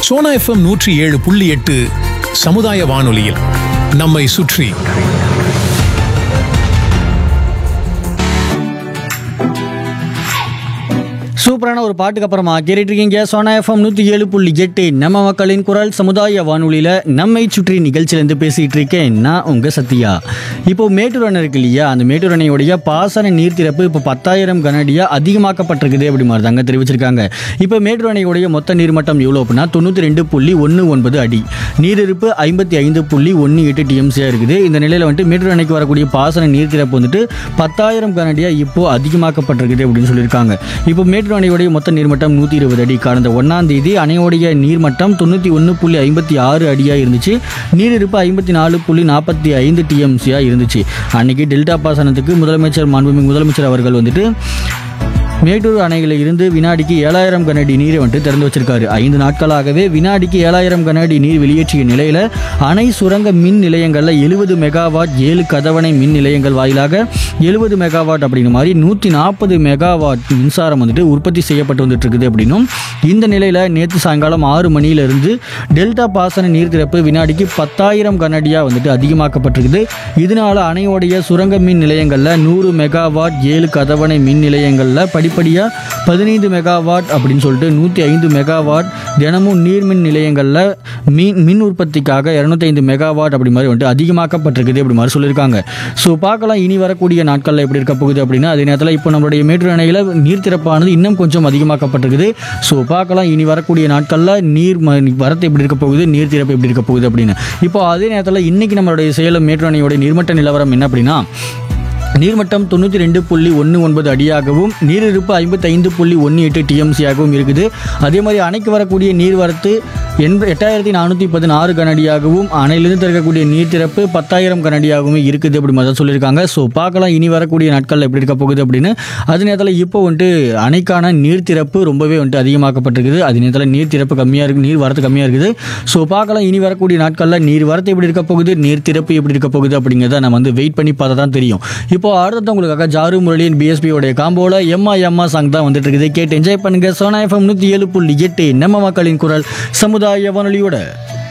Sona FM நூற்றி ஏழு புள்ளி எட்டு சமுதாய வானொலியில் நம்மை சுற்றி சூப்பரான ஒரு பாட்டுக்கு அப்புறமா கேட்டுட்டு இருக்கீங்க சோனா எஃப்எம் நூற்றி ஏழு புள்ளி எட்டு நம்ம மக்களின் குரல் சமுதாய வானொலியில் நம்மை சுற்றி நிகழ்ச்சியிலேருந்து பேசிகிட்டு இருக்கேன் நான் உங்கள் சத்யா இப்போ மேட்டூர் அணை இருக்கு இல்லையா அந்த மேட்டூர் அணையுடைய பாசன நீர் திறப்பு இப்போ பத்தாயிரம் கனடியாக அதிகமாக்கப்பட்டிருக்குது அப்படி மாதிரி தாங்க தெரிவிச்சிருக்காங்க இப்போ மேட்டூர் அணையுடைய மொத்த நீர்மட்டம் எவ்வளோ அப்படின்னா தொண்ணூற்றி ரெண்டு புள்ளி ஒன்று ஒன்பது அடி நீரிருப்பு ஐம்பத்தி ஐந்து புள்ளி ஒன்று எட்டு டிஎம்சியாக இருக்குது இந்த நிலையில் வந்துட்டு மேட்டூர் அணைக்கு வரக்கூடிய பாசன நீர் திறப்பு வந்துட்டு பத்தாயிரம் கனடியாக இப்போ அதிகமாக்கப்பட்டிருக்குது அப்படின்னு சொல்லியிருக்காங்க இப்போ மேட்டூர் அணையுடைய மொத்த நீர்மட்டம் நூற்றி இருபது அடி கடந்த ஒன்றாம் தேதி அணையோடைய நீர்மட்டம் தொண்ணூற்றி ஒன்று புள்ளி ஐம்பத்தி ஆறு அடியாக இருந்துச்சு நீரிருப்பு ஐம்பத்தி நாலு புள்ளி நாற்பத்தி ஐந்து டிஎம்சியாக இருந்துச்சு அன்னைக்கு டெல்டா பாசனத்துக்கு முதலமைச்சர் மாண்புமிகு முதலமைச்சர் அவர்கள் வந்துட்டு மேட்டூர் அணையில் இருந்து வினாடிக்கு ஏழாயிரம் கனஅடி நீரை வந்துட்டு திறந்து வச்சிருக்காரு ஐந்து நாட்களாகவே வினாடிக்கு ஏழாயிரம் கனஅடி நீர் வெளியேற்றிய நிலையில் அணை சுரங்க மின் நிலையங்களில் எழுபது மெகாவாட் ஏழு கதவணை மின் நிலையங்கள் வாயிலாக எழுபது மெகாவாட் அப்படிங்கிற மாதிரி நூற்றி நாற்பது மெகாவாட் மின்சாரம் வந்துட்டு உற்பத்தி செய்யப்பட்டு வந்துட்டு இருக்குது அப்படின்னும் இந்த நிலையில் நேற்று சாயங்காலம் ஆறு மணியிலிருந்து டெல்டா பாசன நீர் திறப்பு வினாடிக்கு பத்தாயிரம் கனஅடியாக வந்துட்டு அதிகமாக்கப்பட்டிருக்குது இதனால அணையோடைய சுரங்க மின் நிலையங்களில் நூறு மெகாவாட் ஏழு கதவணை மின் நிலையங்களில் படிப்படியாக பதினைந்து மெகாவாட் அப்படின்னு சொல்லிட்டு நூற்றி ஐந்து மெகாவாட் தினமும் நீர்மின் நிலையங்களில் மீன் மின் உற்பத்திக்காக இரநூத்தைந்து மெகாவாட் அப்படி மாதிரி வந்துட்டு அதிகமாக்கப்பட்டிருக்குது அப்படி மாதிரி சொல்லியிருக்காங்க ஸோ பார்க்கலாம் இனி வரக்கூடிய நாட்களில் எப்படி இருக்க போகுது அப்படின்னா அதே நேரத்தில் இப்போ நம்மளுடைய மேட்டூர் அணையில் நீர் திறப்பானது இன்னும் கொஞ்சம் அதிகமாக்கப்பட்டிருக்குது ஸோ பார்க்கலாம் இனி வரக்கூடிய நாட்களில் நீர் ம- வரத்து எப்படி இருக்க போகுது நீர் திறப்பு எப்படி இருக்க போகுது அப்படின்னு இப்போ அதே நேரத்தில் இன்னைக்கு நம்மளுடைய சேலம் மேட்டூர் அணையோட நீர்மட்ட நிலவரம் என்ன அப்படின்னா நீர்மட்டம் தொண்ணூற்றி ரெண்டு புள்ளி ஒன்று ஒன்பது அடியாகவும் நீரிருப்பு ஐம்பத்தி ஐந்து புள்ளி ஒன்று எட்டு டிஎம்சியாகவும் இருக்குது அதே மாதிரி அணைக்கு வரக்கூடிய நீர்வரத்து எண்ப எட்டாயிரத்தி நானூற்றி பதினாறு கனடியாகவும் அணையிலிருந்து திறக்கக்கூடிய நீர் திறப்பு பத்தாயிரம் கனடியாகவும் இருக்குது அப்படி மாதிரி தான் சொல்லியிருக்காங்க ஸோ பார்க்கலாம் இனி வரக்கூடிய நாட்களில் எப்படி இருக்க போகுது அப்படின்னு அதே நேரத்தில் இப்போ வந்துட்டு அணைக்கான நீர் திறப்பு ரொம்பவே வந்துட்டு அதிகமாக்கப்பட்டிருக்குது அதே நேரத்தில் நீர் திறப்பு கம்மியாக இருக்குது நீர் வரத்து கம்மியாக இருக்குது ஸோ பார்க்கலாம் இனி வரக்கூடிய நாட்களில் நீர் வரத்து எப்படி இருக்க போகுது நீர் திறப்பு எப்படி இருக்க போகுது அப்படிங்கிறத நம்ம வந்து வெயிட் பண்ணி பார்த்தா தான் தெரியும் இப்போ அடுத்தது உங்களுக்காக ஜாரு முரளியின் பிஎஸ்பியோடைய காம்போல எம்மா எம்மா சாங் தான் வந்துட்டு இருக்குது கேட்டு என்ஜாய் பண்ணுங்க சோனா எஃப்எம் நூற்றி ஏழு புள்ளி எட்டு நம்ம மக்களின் குரல் சமுதாய வானொலியோட